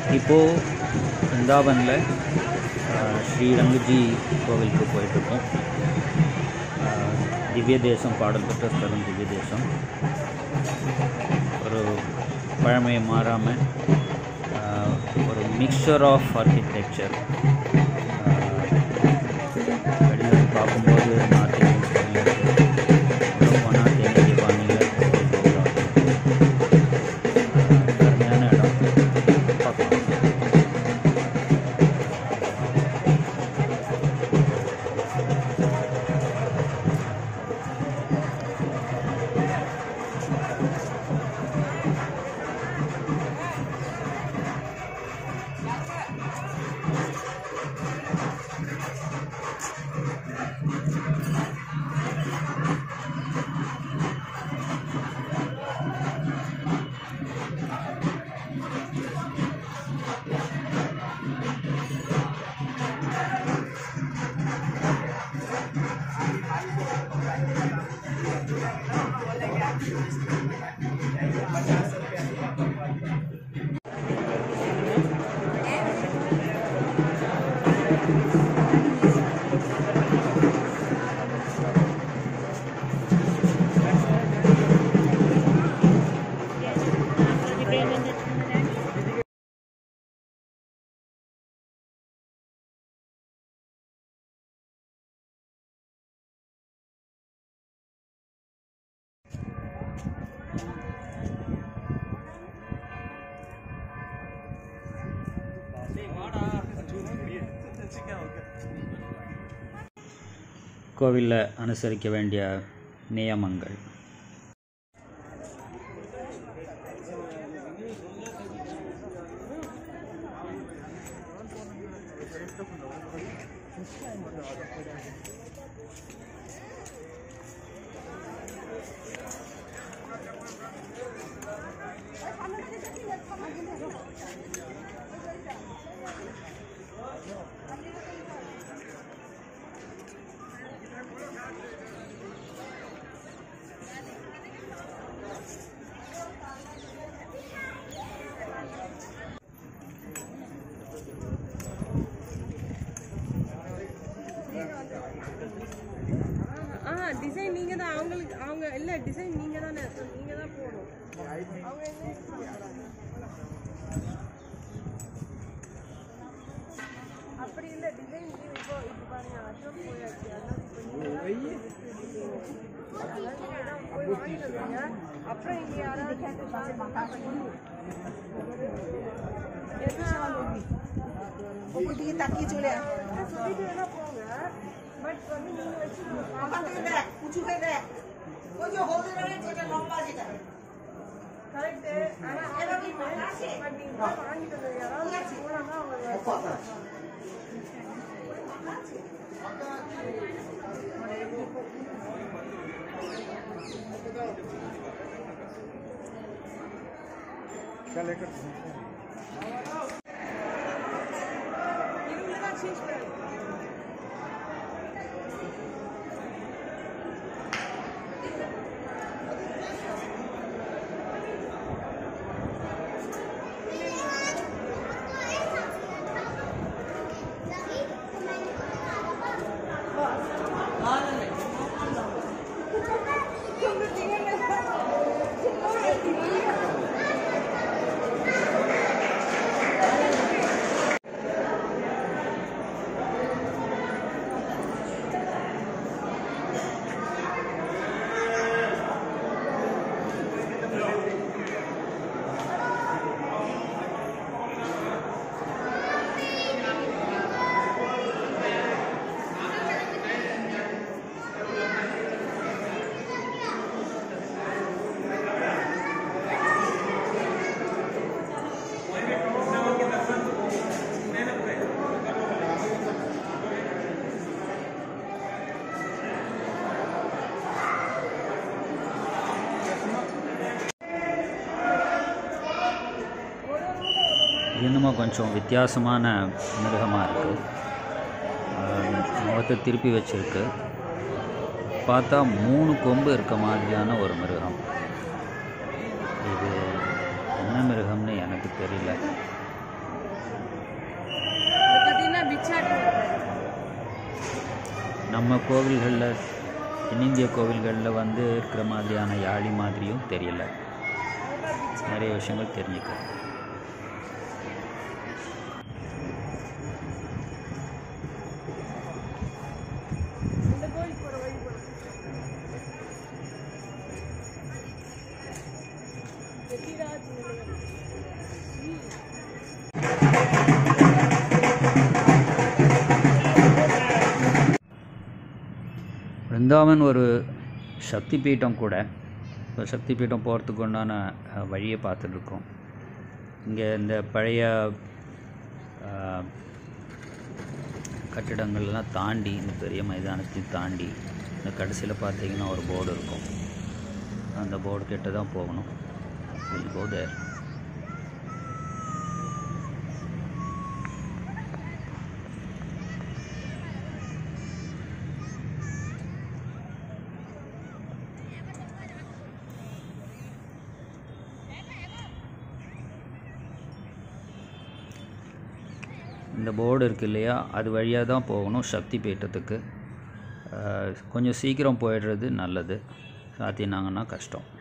இப்போது பிருந்தாவனில் ஸ்ரீரங்கஜி கோவிலுக்கு போயிட்டுருக்கோம் ஆஹ், திவ்ய தேசம் பாடல் பெற்ற ஸ்தலம் திவ்ய தேசம் ஒரு பழமையை மாறாமல் ஒரு மிக்சர் ஆஃப் ஆர்கிடெக்சர் வெளியில் பார்க்கும்போது நார்த் இந்தியன் ஸ்டைலில் இருக்குது போனால் தென்னிந்திய பாணியில் அருமையான இடம் பார்க்கலாம் கோவிலில் அனுசரிக்க வேண்டிய நியமங்கள் ஆ டிசைன் நீங்க தான் அவங்களுக்கு அவங்க இல்ல டிசைன் நீங்க தானே நீங்க தான் போடணும் அவங்க என்ன பண்றாங்க? அப்படி இல்ல டிசைன் இப்போ இப்போ பாருங்க அசோக் போயாச்சு அதான் இப்போ நீங்க தான் அதான் நீங்க தான் போய் வாங்கிட்டு வந்தீங்க அப்புறம் இங்க யாராவது கேட்டு பாருங்க என்ன ওদিকে তাকিয়ে চলে আয় சொல்லிட்டு வேணா போங்க பட் வந்து நீங்க வச்சு ওখান থেকে দেখ উঁচু হয়ে দেখ ওই যে হলদে রঙের যেটা লম্বা যেটা கரெக்ட் ஆனா எல்லாமே பட் நீங்க போய் வாங்கிட்டு வந்தது யாராவது போனாங்க அவங்க இவங்க தான் சேஞ்ச் பண்ணி இன்னமும் கொஞ்சம் வித்தியாசமான மிருகமாக இருக்குது முகத்தை திருப்பி வச்சிருக்கு பார்த்தா மூணு கொம்பு இருக்க மாதிரியான ஒரு மிருகம் இது என்ன மிருகம்னு எனக்கு தெரியல நம்ம கோவில்களில் தென்னிந்திய கோவில்களில் வந்து இருக்கிற மாதிரியான யாழி மாதிரியும் தெரியல நிறைய விஷயங்கள் தெரிஞ்சுக்கலாம் இந்த கோயில் போகிற வழி போகலாம் எதிராஜ் நிலையம் பிருந்தாவன் ஒரு சக்தி பீடம் கூட இப்போ சக்தி பீடம் போகிறதுக்கு உண்டான அஹ், வழியை பார்த்துட்ருக்கோம் இங்கே இந்த பழைய அஹ், கட்டிடங்கள்லாம் தாண்டி இந்த பெரிய மைதானத்தையும் தாண்டி இந்த கடைசியில் பார்த்தீங்கன்னா ஒரு போர்டு இருக்கும் அந்த போர்டு கிட்ட தான் போகணும் வில் கோ தேர் இந்த போர்டு இருக்கு இல்லையா அது வழியாக தான் போகணும் சக்தி பீட்டத்துக்கு அஹ், கொஞ்சம் சீக்கிரம் போயிடுறது நல்லது சாத்தினாங்கன்னா கஷ்டம்